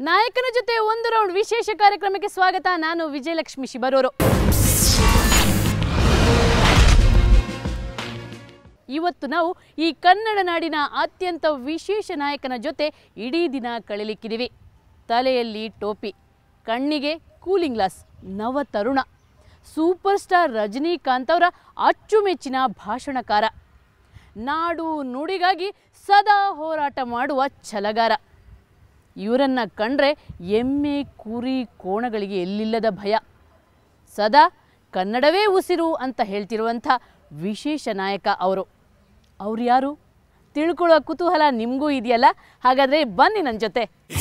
ನಾಯಕನ ಜೊತೆ ಒಂದು ರೌಂಡ್ ವಿಶೇಷ ಕಾರ್ಯಕ್ರಮಕ್ಕೆ ಸ್ವಾಗತ ನಾನು ವಿಜಯಲಕ್ಷ್ಮಿ ಶಿಬರೂರು ಇವತ್ತು ನಾವು ಈ ಕನ್ನಡ ನಾಡಿನ ಅತ್ಯಂತ ವಿಶೇಷ ನಾಯಕನ ಜೊತೆ ಇಡೀ ದಿನ ಕಳೀಲಿಕ್ಕಿದ್ದೀವಿ ತಲೆಯಲ್ಲಿ ಟೋಪಿ ಕಣ್ಣಿಗೆ ಕೂಲಿಂಗ್ ಗ್ಲಾಸ್ ನವ ತರುಣ ಸೂಪರ್ ಸ್ಟಾರ್ ರಜನಿಕಾಂತ್ ಅವರ ಅಚ್ಚುಮೆಚ್ಚಿನ ಭಾಷಣಕಾರ ನಾಡು ನುಡಿಗಾಗಿ ಸದಾ ಹೋರಾಟ ಮಾಡುವ ಛಲಗಾರ ಇವರನ್ನ ಕಂಡ್ರೆ ಎಮ್ಮೆ ಕುರಿ ಕೋಣಗಳಿಗೆ ಎಲ್ಲಿಲ್ಲದ ಭಯ ಸದಾ ಕನ್ನಡವೇ ಉಸಿರು ಅಂತ ಹೇಳ್ತಿರುವಂಥ ವಿಶೇಷ ನಾಯಕ ಅವರು ಅವ್ರು ಯಾರು ತಿಳ್ಕೊಳ್ಳೋ ಕುತೂಹಲ ನಿಮಗೂ ಇದೆಯಲ್ಲ ಹಾಗಾದರೆ ಬನ್ನಿ ನನ್ನ ಜೊತೆ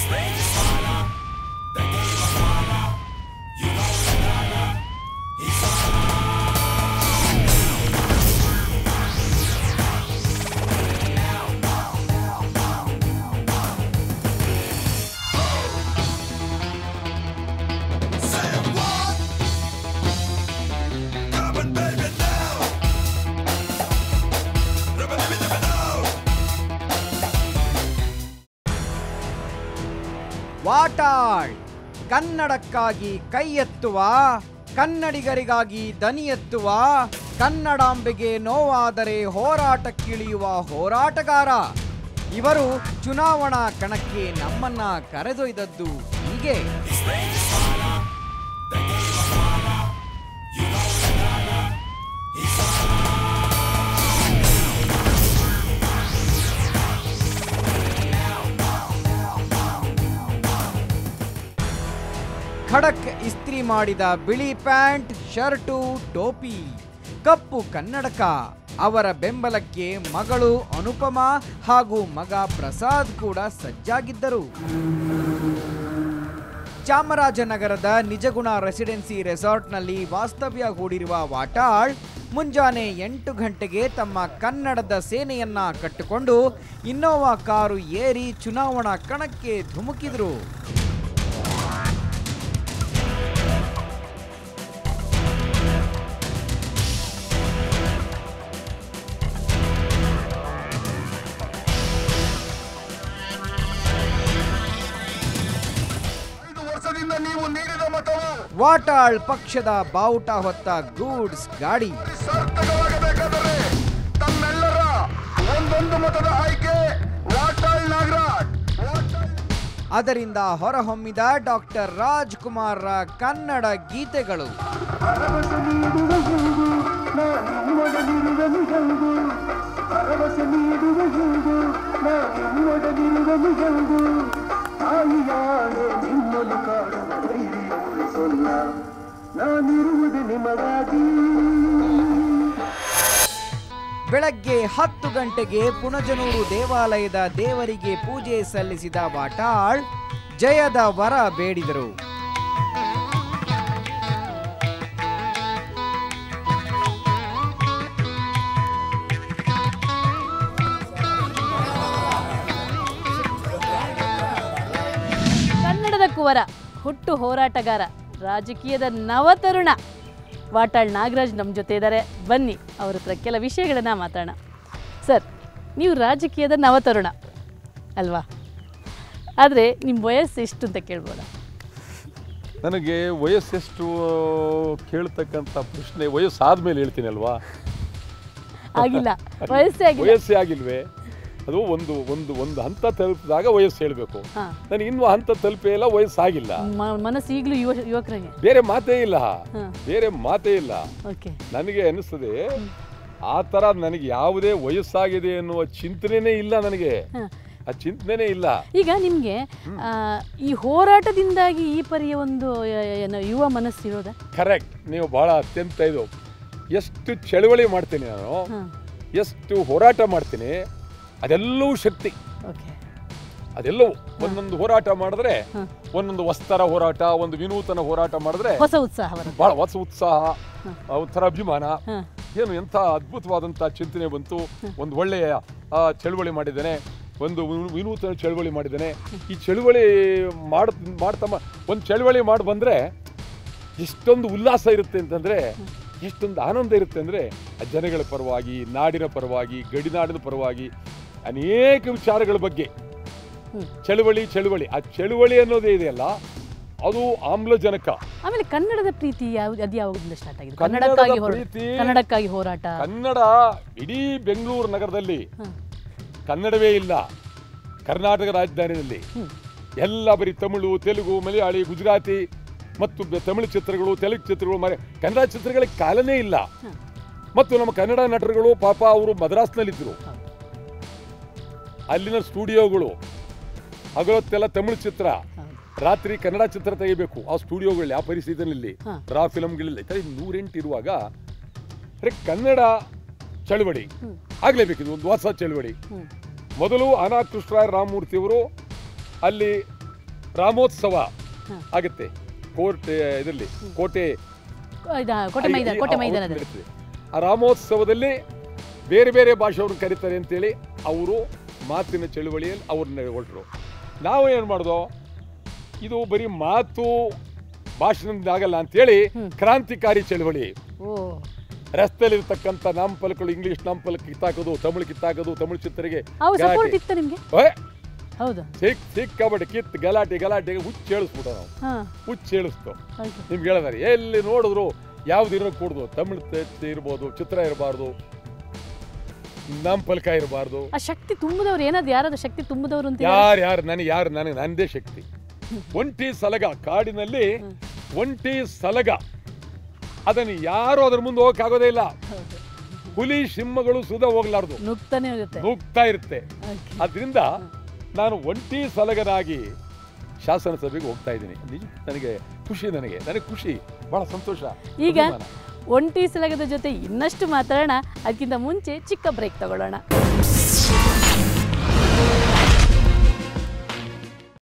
ವಾಟಾಳ್ ಕನ್ನಡಕ್ಕಾಗಿ ಕೈ ಎತ್ತುವ ಕನ್ನಡಿಗರಿಗಾಗಿ ದನಿ ಎತ್ತುವ ಕನ್ನಡಾಂಬೆಗೆ ನೋವಾದರೆ ಹೋರಾಟಕ್ಕಿಳಿಯುವ ಹೋರಾಟಗಾರ ಇವರು ಚುನಾವಣಾ ಕಣಕ್ಕೆ ನಮ್ಮನ್ನ ಕರೆದೊಯ್ದದ್ದು ಹೀಗೆ ಖಡಕ್ ಇಸ್ತ್ರಿ ಮಾಡಿದ ಬಿಳಿ ಪ್ಯಾಂಟ್ ಶರ್ಟು ಟೋಪಿ ಕಪ್ಪು ಕನ್ನಡಕ ಅವರ ಬೆಂಬಲಕ್ಕೆ ಮಗಳು ಅನುಪಮ ಹಾಗೂ ಮಗ ಪ್ರಸಾದ್ ಕೂಡ ಸಜ್ಜಾಗಿದ್ದರು ಚಾಮರಾಜನಗರದ ನಿಜಗುಣ ರೆಸಿಡೆನ್ಸಿ ರೆಸಾರ್ಟ್ನಲ್ಲಿ ವಾಸ್ತವ್ಯ ಹೂಡಿರುವ ವಾಟಾಳ್ ಮುಂಜಾನೆ ಎಂಟು ಗಂಟೆಗೆ ತಮ್ಮ ಕನ್ನಡದ ಸೇನೆಯನ್ನ ಕಟ್ಟಿಕೊಂಡು ಇನ್ನೋವಾ ಕಾರು ಏರಿ ಚುನಾವಣಾ ಕಣಕ್ಕೆ ಧುಮುಕಿದ್ರು ಐದು ವರ್ಷದಿಂದ ನೀವು ನೀಡಿದ ಮತವು ವಾಟಾಳ್ ಪಕ್ಷದ ಬಾವುಟ ಹೊತ್ತ ಗೂಡ್ಸ್ ಗಾಡಿ ಸಾರ್ಥಕವಾಗಬೇಕಾದರೆ ತಮ್ಮೆಲ್ಲರ ಒಂದೊಂದು ಮತದ ಆಯ್ಕೆ ವಾಟಾಳ್ ನಾಗರಾಜ್ ವಾಟಾಳ್ ಅದರಿಂದ ಹೊರಹೊಮ್ಮಿದ ಡಾಕ್ಟರ್ ರಾಜ್ಕುಮಾರ್ ಕನ್ನಡ ಗೀತೆಗಳು ಭರವಸೆ ನೀಡುವ ಹೂವು ನಾನಿಮ್ಮೊಡಲಿರುವನು ಹೌದು ಭರವಸೆ ನೀಡುವ ಹೂವು ನಾನಿಮ್ಮೊಡಲಿರುವನು ಹೌದು ತಾಯಿಯಾಗೆ ನಿಮ್ಮನ್ನು ಕಾಡುವ ಧೈರ್ಯ ಉಳಿಸೋಲ್ಲ ನಾನಿರುವುದು ನಿಮಗಾಗಿ ಬೆಳಗ್ಗೆ ಹತ್ತು ಗಂಟೆಗೆ ಪುಣಜನೂರು ದೇವಾಲಯದ ದೇವರಿಗೆ ಪೂಜೆ ಸಲ್ಲಿಸಿದ ವಾಟಾಳ್ ಜಯದ ವರ ಬೇಡಿದರು ಕನ್ನಡದ ಕುವರ ಹುಟ್ಟು ಹೋರಾಟಗಾರ ರಾಜಕೀಯದ ನವತರುಣ ವಾಟಾಳ್ ನಾಗರಾಜ್ ನಮ್ಮ ಜೊತೆ ಇದ್ದಾರೆ ಬನ್ನಿ ಅವ್ರ ಹತ್ರ ಕೆಲ ವಿಷಯಗಳನ್ನು ಮಾತಾಡೋಣ ಸರ್ ನೀವು ರಾಜಕೀಯದ ನವತರುಣ ಅಲ್ವಾ ಆದರೆ ನಿಮ್ಮ ವಯಸ್ಸು ಎಷ್ಟು ಅಂತ ಕೇಳ್ಬೋದಾ ನನಗೆ ವಯಸ್ಸೆಷ್ಟು ಕೇಳ್ತಕ್ಕಂಥ ಪ್ರಶ್ನೆ ವಯಸ್ಸಾದ್ಮೇಲೆ ಹೇಳ್ತೀನಿ ಅಲ್ವಾ ಆಗಿಲ್ಲ ವಯಸ್ಸೇ ಆಗಿಲ್ಲ ವಯಸ್ಸೇ ಆಗಿಲ್ವೇ ಅದು ಒಂದು ಒಂದು ಒಂದು ಹಂತ ತಲುಪಿದಾಗ ವಯಸ್ಸು ಹೇಳಬೇಕು ಹಾಂ ನನಗೆ ಇನ್ನೂ ಹಂತ ತಲುಪೇ ಇಲ್ಲ ವಯಸ್ಸಾಗಿಲ್ಲ ಮನಸ್ಸು ಈಗಲೂ ಯುವ ಯುವಕರಿಗೆ ಬೇರೆ ಮಾತೇ ಇಲ್ಲ ಹಾಂ ಬೇರೆ ಮಾತೇ ಇಲ್ಲ ಓಕೆ ನನಗೆ ಅನಿಸ್ತದೆ ಆ ಥರ ನನಗೆ ಯಾವುದೇ ವಯಸ್ಸಾಗಿದೆ ಅನ್ನುವ ಚಿಂತನೆನೇ ಇಲ್ಲ ನನಗೆ ಹಾಂ ಆ ಚಿಂತನೆನೇ ಇಲ್ಲ ಈಗ ನಿಮಗೆ ಈ ಹೋರಾಟದಿಂದಾಗಿ ಈ ಪರಿಯ ಒಂದು ಯ- ಯ- ಏನು ಯುವ ಮನಸ್ಸಿರೋದ ಕರೆಕ್ಟ್ ನೀವು ಭಾಳ ಅತ್ಯಂತ ಇದು ಎಷ್ಟು ಚಳವಳಿ ಮಾಡ್ತೀನಿ ನಾನು ಹಾಂ ಎಷ್ಟು ಹೋರಾಟ ಮಾಡ್ತೀನಿ ಅದೆಲ್ಲವೂ ಶಕ್ತಿ ಓಕೆ ಅದೆಲ್ಲವೂ ಒಂದೊಂದು ಹೋರಾಟ ಮಾಡಿದ್ರೆ ಹಾಂ. ಒಂದೊಂದು ವಸ್ತರ ಹೋರಾಟ ಒಂದು ವಿನೂತನ ಹೋರಾಟ ಮಾಡಿದ್ರೆ ಹೊಸ ಉತ್ಸಾಹ ಬರುತ್ತೆ ಬಹಳ ಹೊಸ ಉತ್ಸಾಹ ಆ ಒಂಥರ ಅಭಿಮಾನ ಹಾಂ ಏನು ಎಂಥ ಅದ್ಭುತವಾದಂಥ ಚಿಂತನೆ ಬಂತು ಒಂದು ಒಳ್ಳೆಯ ಆ, ಚಳುವಳಿ ಮಾಡಿದ್ದೇನೆ ಒಂದು ವಿನೂ- ವಿನೂತನ ಚಳುವಳಿ ಮಾಡಿದ್ದೇನೆ ಈ ಚಳುವಳಿ ಮಾಡ್ ಮಾಡ್ತಾ ಒಂದು ಚಳುವಳಿ ಮಾಡಿ ಬಂದರೆ ಎಷ್ಟೊಂದು ಉಲ್ಲಾಸ ಇರುತ್ತೆ ಅಂತಂದರೆ ಎಷ್ಟೊಂದು ಆನಂದ ಇರುತ್ತೆ ಅಂದರೆ ಆ ಜನಗಳ ಪರವಾಗಿ ನಾಡಿನ ಪರವಾಗಿ ಗಡಿನಾಡಿನ ಪರವಾಗಿ ಅನೇಕ ವಿಚಾರಗಳ ಬಗ್ಗೆ ಚಳುವಳಿ ಚಳುವಳಿ ಆ ಚಳುವಳಿ ಅನ್ನೋದೇ ಇದೆಯಲ್ಲ ಅದು ಆಮ್ಲಜನಕ ಆಮೇಲೆ ಕನ್ನಡದ ಪ್ರೀತಿ ಯಾವ ಅದು ಯಾವಾಗಿಂದ ಸ್ಟಾರ್ಟ್ ಆಗಿದೆ ಕನ್ನಡದ ಕನ್ನಡಕ್ಕಾಗಿ ಹೋರಾಟ ಪ್ರೀತಿ ಕನ್ನಡಕ್ಕಾಗಿ ಹೋರಾಟ ಕನ್ನಡ ಇಡೀ ಬೆಂಗಳೂರು ನಗರದಲ್ಲಿ ಹ್ಮ್. ಕನ್ನಡವೇ ಇಲ್ಲ ಕರ್ನಾಟಕ ರಾಜಧಾನಿಯಲ್ಲಿ ಹ್ಮ್. ಎಲ್ಲ ಬರೀ ತಮಿಳು ತೆಲುಗು ಮಲಯಾಳಿ ಗುಜರಾತಿ ಮತ್ತು ಬೆ- ತಮಿಳು ಚಿತ್ರಗಳು ತೆಲುಗು ಚಿತ್ರಗಳು ಮರೆ ಕನ್ನಡ ಚಿತ್ರಗಳಿಗೆ ಕಾಲನೇ ಇಲ್ಲ ಹ್ಮ್. ಮತ್ತು ನಮ್ಮ ಕನ್ನಡ ನಟರುಗಳು ಪಾಪ ಅವರು ಮದ್ರಾಸ್ನಲ್ಲಿದ್ದರು ಹೌದು. ಅಲ್ಲಿನ ಸ್ಟುಡಿಯೋಗಳು ಹಗಲೊತ್ತೆಲ್ಲ ತಮಿಳು ಚಿತ್ರ ಹೌದು. ರಾತ್ರಿ ಕನ್ನಡ ಚಿತ್ರ ತೆಗಿಬೇಕು ಆ ಸ್ಟುಡಿಯೋಗಳಲ್ಲಿ ಆ ಪರಿಸ್ಥಿತಿಯಲ್ಲಿ ಹಾ. ರಾ ಫಿಲಮ್ಗಳಿಲ್ಲ ಈ ಥರ ನೂರೆಂಟು ಇರುವಾಗ ಅರೆ ಕನ್ನಡ ಚಳವಳಿ ಹ್ಮ್. ಆಗಲೇಬೇಕು ಇದು ಒಂದು ಹೊಸ ಚಳವಳಿ ಹ್ಮ್. ಮೊದಲು ಅನಾ ಕೃಷ್ಣರಾಯ ರಾಮಮೂರ್ತಿಯವರು ಅಲ್ಲಿ ರಾಮೋತ್ಸವ ಹಾ. ಆಗುತ್ತೆ ಕೋರ್ಟ್ ಇದರಲ್ಲಿ ಕೋಟೆ ಇದ ಕೋಟೆ ಮೈದಾನ ಈ- ಕೋಟೆ ಆ- ಮೈದಾನದಲ್ಲಿ ನಡೀತದೆ. ಆ ರಾಮೋತ್ಸವದಲ್ಲಿ ಬೇರೆ ಬೇರೆ ಭಾಷೆಯವ್ರನ್ನ ಕರೀತಾರೆ ಅಂತೇಳಿ ಅವರು ಮಾತಿನ ಚಳುವಳಿಯಲ್ಲಿ ಅವ್ರನ್ನ ಹೊರಟರು ನಾವು ಏನು ಮಾಡ್ದೋ ಇದು ಬರೀ ಮಾತು ಭಾಷಣದಿಂದ ಆಗಲ್ಲ ಅಂತೇಳಿ ಹ್ಮ್. ಕ್ರಾಂತಿಕಾರಿ ಚಳುವಳಿ ಓ ರಸ್ತೆಯಲ್ಲಿರ್ತಕ್ಕಂಥ ನಾಮಫಲಕಗಳು ಇಂಗ್ಲಿಷ್ ನಾಮಫಲಕ ಕಿತ್ತಾಕೋದು ತಮಿಳು ಕಿತ್ತಾಕೋದು ತಮಿಳು ಚಿತ್ರರಿಗೆ ಅವು ಗಲಾಟೆ. ಸಪೋರ್ಟ್ ಇತ್ತ ನಿಮ್ಗೆ ಓಯ್, ಹೌದು ಸಿಕ್ ಸಿಕ್ಕಾಬಿಟ್ಟು ಕಿತ್ ಗಲಾಟೆ ಗಲಾಟೆಗೆ ಹುಚ್ಚು ಹೇಳಿಸ್ಬಿಟ್ಟು ನಾವು ಹಾ ಹುಚ್ಚು ಹೇಳಿಸ್ತು ಹೌದು ನಿಮ್ಗೆ ಹೇಳಿದಾರೆ ಎಲ್ಲಿ ನೋಡಿದ್ರು ಯಾವ್ದು ಇರೋ ಕೂಡ್ದು ತಮಿಳು ತೆ- ಇರ್ಬೋದು ಚಿತ್ರ ಇರಬಾರ್ದು ನಾಮಫಲಕ ಇರಬಾರ್ದು ಆ ಶಕ್ತಿ ತುಂಬದವ್ರು ಏನಾದ್ರು ಯಾರಾದ್ರೂ ಶಕ್ತಿ ತುಂಬದವ್ರು ಅಂತ ಯಾರು ಯಾರು ನನಗೆ ಯಾರು ನನಗೆ ನಂದೇ ಶಕ್ತಿ ಒಂಟಿ ಸಲಗ ಕಾಡಿನಲ್ಲಿ ಒಂಟಿ ಸಲಗ ಅದನ್ನು ಯಾರು ಅದ್ರ ಮುಂದೆ ಹೋಗಕ್ಕಾಗೋದೇ ಇಲ್ಲ ಹೌದು ಹುಲಿ ಸಿಂಹಗಳು ಸುದ ಹೋಗ್ಲಾರ್ದು ನುಗ್ತಾನೆ ಇರುತ್ತೆ ನುಗ್ತಾ ಇರುತ್ತೆ Okay. ಅದರಿಂದ ನಾನು ಒಂಟಿ ಸಲಗನಾಗಿ ಶಾಸನಸಭೆಗೆ ಹೋಗ್ತಾ ಇದ್ದೀನಿ ನಿಜ ನನಗೆ ಖುಷಿ ನನಗೆ ನನಗೆ ಖುಷಿ ಬಹಳ ಸಂತೋಷ ಈಗ ಅಭಿಮಾನ. ಒಂಟಿ ಸಲಗದ ಜೊತೆ ಇನ್ನಷ್ಟು ಮಾತಾಡೋಣ ಅದಕ್ಕಿಂತ ಮುಂಚೆ ಚಿಕ್ಕ ಬ್ರೇಕ್ ತಗೊಳ್ಳೋಣ